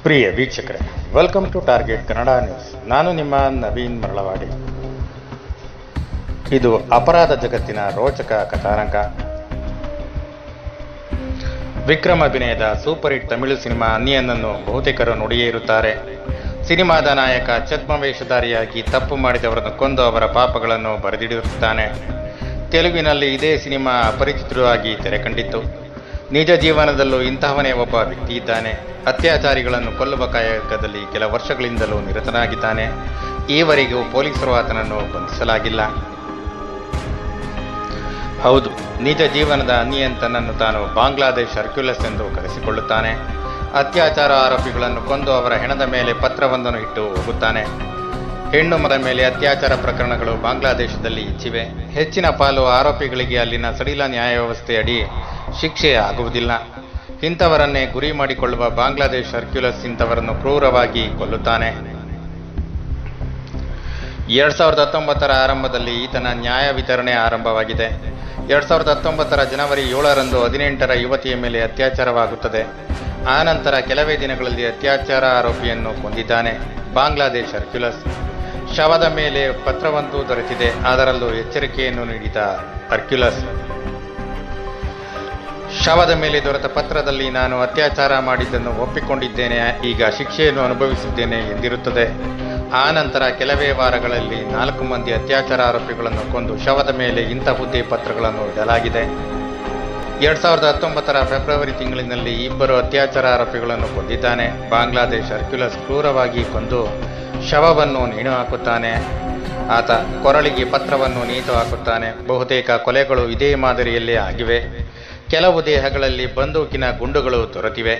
ಪ್ರಿಯ ವೀಕ್ಷಕರೇ welcome to target Kannada news ನಾನು ನಿಮ್ಮ ನವೀನ್ ಮರಳವಾಡಿ ಇದು ಅಪರಾಧ ಜಗತ್ತಿನ ರೋಚಕ ಕಥಾನಕ ವಿಕ್ರಮ್ ಅಭಿನಯದ ಸೂಪರ್ ಹಿಟ್ ತಮಿಳು ಸಿನಿಮಾ ಅನ್ನಿಯನ್ನನ್ನು ಬಹುತೇಕರು ನೋಡಿಯೇ ಇರುತ್ತಾರೆ ಸಿನಿಮಾದ ನಾಯಕ ಛದ್ಮವೇಷಧಾರಿಯಾಗಿ ತಪ್ಪು ಮಾಡಿದವರನ್ನು ಕೊಂದು ಅವರ ಪಾಪಗಳನ್ನು ಬರೆದಿಡುತ್ತಾನೆ ತೆಲುಗಿನಲ್ಲಿ ಇದೇ ಸಿನಿಮಾ ಅಪರಿಚಿತರು ಆಗಿ ತೆರೆ ಕಂಡಿತ್ತು ನಿಜ ಜೀವನದಲ್ಲೂ ಇಂತಹವನೇ ಒಬ್ಬ ವ್ಯಕ್ತಿ ಇದ್ದಾನೆ ಅತ್ಯಾಚಾರಿಗಳನ್ನು ಕೊಲ್ಲುವ ಕಾಯಕದಲ್ಲಿ ಕೆಲ ವರ್ಷಗಳಿಂದಲೂ ನಿರತನಾಗಿದ್ದಾನೆ ಈವರೆಗೂ ಪೊಲೀಸರು ಆತನನ್ನು ಬಂಧಿಸಲಾಗಿಲ್ಲ ಹೌದು ನಿಜ ಜೀವನದ ಅನ್ನಿಯಂತನನ್ನು ತಾನು ಬಾಂಗ್ಲಾದೇಶ್ ಹರ್ಕ್ಯುಲಸ್ ಎಂದು ಕರೆಸಿಕೊಳ್ಳುತ್ತಾನೆ ಅತ್ಯಾಚಾರ ಆರೋಪಿಗಳನ್ನು ಕೊಂದು ಅವರ ಹೆಣದ ಮೇಲೆ ಪತ್ರವೊಂದನ್ನು ಇಟ್ಟು ಹೋಗುತ್ತಾನೆ ಹೆಣ್ಣು ಮರ ಮೇಲೆ ಅತ್ಯಾಚಾರ ಪ್ರಕರಣಗಳು ಬಾಂಗ್ಲಾದೇಶದಲ್ಲಿ ಹೆಚ್ಚಿವೆ ಹೆಚ್ಚಿನ ಪಾಲು ಆರೋಪಿಗಳಿಗೆ ಅಲ್ಲಿನ ಸಡಿಲ ನ್ಯಾಯ ವ್ಯವಸ್ಥೆಯಡಿ ಶಿಕ್ಷೆ ಆಗುವುದಿಲ್ಲ ಇಂಥವರನ್ನೇ ಗುರಿ ಮಾಡಿಕೊಳ್ಳುವ ಬಾಂಗ್ಲಾದೇಶ್ ಹರ್ಕ್ಯುಲಸ್ ಇಂಥವರನ್ನು ಕ್ರೂರವಾಗಿ ಕೊಲ್ಲುತ್ತಾನೆ ಎರಡ್ ಸಾವಿರದ ಹತ್ತೊಂಬತ್ತರ ಆರಂಭದಲ್ಲಿ ಈತನ ನ್ಯಾಯ ವಿತರಣೆ ಆರಂಭವಾಗಿದೆ ಎರಡ್ ಸಾವಿರದ ಹತ್ತೊಂಬತ್ತರ ಜನವರಿ ಏಳರಂದು ಹದಿನೆಂಟರ ಯುವತಿಯ ಮೇಲೆ ಅತ್ಯಾಚಾರವಾಗುತ್ತದೆ ಆ ನಂತರ ಕೆಲವೇ ದಿನಗಳಲ್ಲಿ ಅತ್ಯಾಚಾರ ಆರೋಪಿಯನ್ನು ಕೊಂದಿದ್ದಾನೆ ಬಾಂಗ್ಲಾದೇಶ್ ಹರ್ಕ್ಯುಲಸ್ ಶವದ ಮೇಲೆ ಪತ್ರವಂತೂ ದೊರೆತಿದೆ ಅದರಲ್ಲೂ ಎಚ್ಚರಿಕೆಯನ್ನು ನೀಡಿದ ಹರ್ಕ್ಯುಲಸ್ ಶವದ ಮೇಲೆ ದೊರೆತ ಪತ್ರದಲ್ಲಿ ನಾನು ಅತ್ಯಾಚಾರ ಮಾಡಿದ್ದನ್ನು ಒಪ್ಪಿಕೊಂಡಿದ್ದೇನೆ ಈಗ ಶಿಕ್ಷೆಯನ್ನು ಅನುಭವಿಸಿದ್ದೇನೆ ಎಂದಿರುತ್ತದೆ ಆ ನಂತರ ಕೆಲವೇ ವಾರಗಳಲ್ಲಿ ನಾಲ್ಕು ಮಂದಿ ಅತ್ಯಾಚಾರ ಆರೋಪಿಗಳನ್ನು ಕೊಂದು ಶವದ ಮೇಲೆ ಇಂತಹುದೇ ಪತ್ರಗಳನ್ನು ಇಡಲಾಗಿದೆ ಎರಡ್ ಸಾವಿರದ ಹತ್ತೊಂಬತ್ತರ ಫೆಬ್ರವರಿ ತಿಂಗಳಿನಲ್ಲಿ ಇಬ್ಬರು ಅತ್ಯಾಚಾರ ಆರೋಪಿಗಳನ್ನು ಕೊಂದಿದ್ದಾನೆ ಬಾಂಗ್ಲಾದೇಶ್ ಹರ್ಕ್ಯುಲಸ್ ಕ್ರೂರವಾಗಿ ಕೊಂದು ಶವವನ್ನು ನೇಣು ಹಾಕುತ್ತಾನೆ ಆತ ಕೊರಳಿಗೆ ಪತ್ರವನ್ನು ನೇತು ಹಾಕುತ್ತಾನೆ ಬಹುತೇಕ ಕೊಲೆಗಳು ಇದೇ ಮಾದರಿಯಲ್ಲೇ ಆಗಿವೆ ಕೆಲವು ದೇಹಗಳಲ್ಲಿ ಬಂದೂಕಿನ ಗುಂಡುಗಳು ದೊರೆತಿವೆ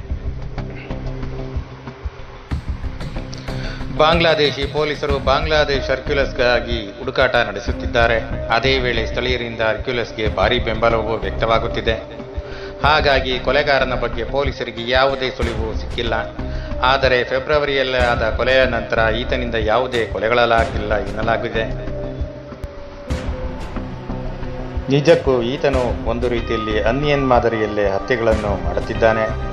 ಬಾಂಗ್ಲಾದೇಶಿ ಪೊಲೀಸರು ಬಾಂಗ್ಲಾದೇಶ್ ಹರ್ಕ್ಯುಲಸ್ಗಾಗಿ ಹುಡುಕಾಟ ನಡೆಸುತ್ತಿದ್ದಾರೆ ಅದೇ ವೇಳೆ ಸ್ಥಳೀಯರಿಂದ ಹರ್ಕ್ಯುಲಸ್ಗೆ ಭಾರೀ ಬೆಂಬಲವೂ ವ್ಯಕ್ತವಾಗುತ್ತಿದೆ ಹಾಗಾಗಿ ಕೊಲೆಗಾರನ ಬಗ್ಗೆ ಪೊಲೀಸರಿಗೆ ಯಾವುದೇ ಸುಳಿವು ಸಿಕ್ಕಿಲ್ಲ ಆದರೆ ಫೆಬ್ರವರಿಯಲ್ಲಿ ಆದ ಕೊಲೆಯ ನಂತರ ಈತನಿಂದ ಯಾವುದೇ ಕೊಲೆಗಳಾಗಿಲ್ಲ ಎನ್ನಲಾಗಿದೆ ನಿಜಕ್ಕೂ ಈತನು ಒಂದು ರೀತಿಯಲ್ಲಿ ಅನ್ಯನ್ ಮಾದರಿಯಲ್ಲೇ ಹತ್ಯೆಗಳನ್ನು ಮಾಡುತ್ತಿದ್ದಾನೆ